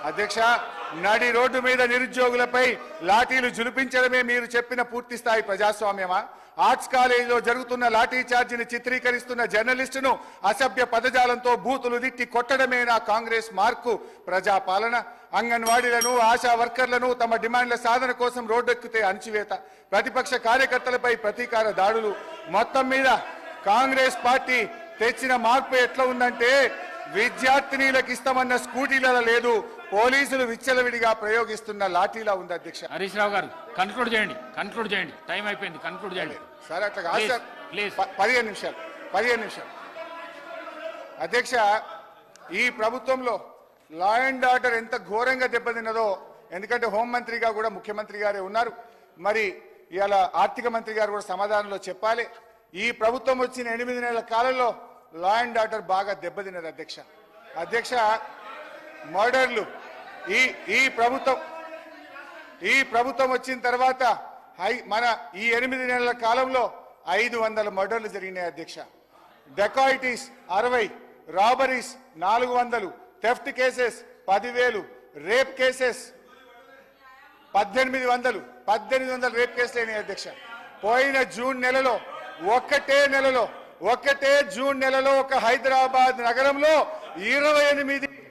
అధ్యక్ష నడి రోడ్డు మీద నిరుద్యోగులపై లాఠీలు జులిపించడమే మీరు చెప్పిన పూర్తి స్థాయి ప్రజాస్వామ్యమా ఆర్ట్స్ కాలేజీలో జరుగుతున్న లాఠీ చార్జిని చిత్రీకరిస్తున్న జర్నలిస్టును అసభ్య పదజాలంతో బూతులు దిట్టి కొట్టడమే నా కాంగ్రెస్ మార్కు ప్రజాపాలన అంగన్వాడీలను ఆశా వర్కర్లను తమ డిమాండ్ల సాధన కోసం రోడ్డెక్కితే అణచివేత ప్రతిపక్ష కార్యకర్తలపై ప్రతీకార దాడులు మొత్తం మీద కాంగ్రెస్ పార్టీ తెచ్చిన మార్పు ఎట్లా ఉందంటే విద్యార్థినీలకు ఇస్తామన్న స్కూటీల లేదు పోలీసులు విచ్చలవిడిగా ప్రయోగిస్తున్న లాఠీలా ఉంది అధ్యక్ష హరీష్ రావు గారు కన్క్లూడ్ చేయండి కన్క్లూడ్ చేయండి టైం అయిపోయింది కన్క్లూడ్ చేయండి సార్ అట్లా కాదు సార్ Please, please. ప- పదిహేను నిమిషాలు పదిహేను నిమిషాలు అధ్యక్ష ఈ ప్రభుత్వంలో లా అండ్ ఆర్డర్ ఎంత ఘోరంగా దెబ్బతిన్నదో ఎందుకంటే హోంమంత్రిగా కూడా ముఖ్యమంత్రి గారే ఉన్నారు మరి ఇవాళ ఆర్థిక మంత్రి గారు కూడా సమాధానంలో చెప్పాలి ఈ ప్రభుత్వం వచ్చిన ఎనిమిది నెలల కాలంలో లా అండ్ ఆర్డర్ బాగా దెబ్బతిన్నది అధ్యక్ష అధ్యక్ష మర్డర్లు ఈ ఈ ప్రభుత్వం ఈ ప్రభుత్వం వచ్చిన తర్వాత హై మన ఈ ఎనిమిది నెలల కాలంలో ఐదు వందల మర్డర్లు జరిగినాయి అధ్యక్ష డెకాయిటీస్ అరవై రాబరీస్ నాలుగు వందలు థెఫ్ట్ కేసెస్ పదివేలు రేప్ కేసెస్ పద్దెనిమిది వందలు పద్దెనిమిది వందల రేప్ కేసులు అయినాయి అధ్యక్ష పోయిన జూన్ నెలలో ఒక్కటే నెలలో ఒక్కటే జూన్ నెలలో ఒక హైదరాబాద్ నగరంలో ఇరవై ఎనిమిది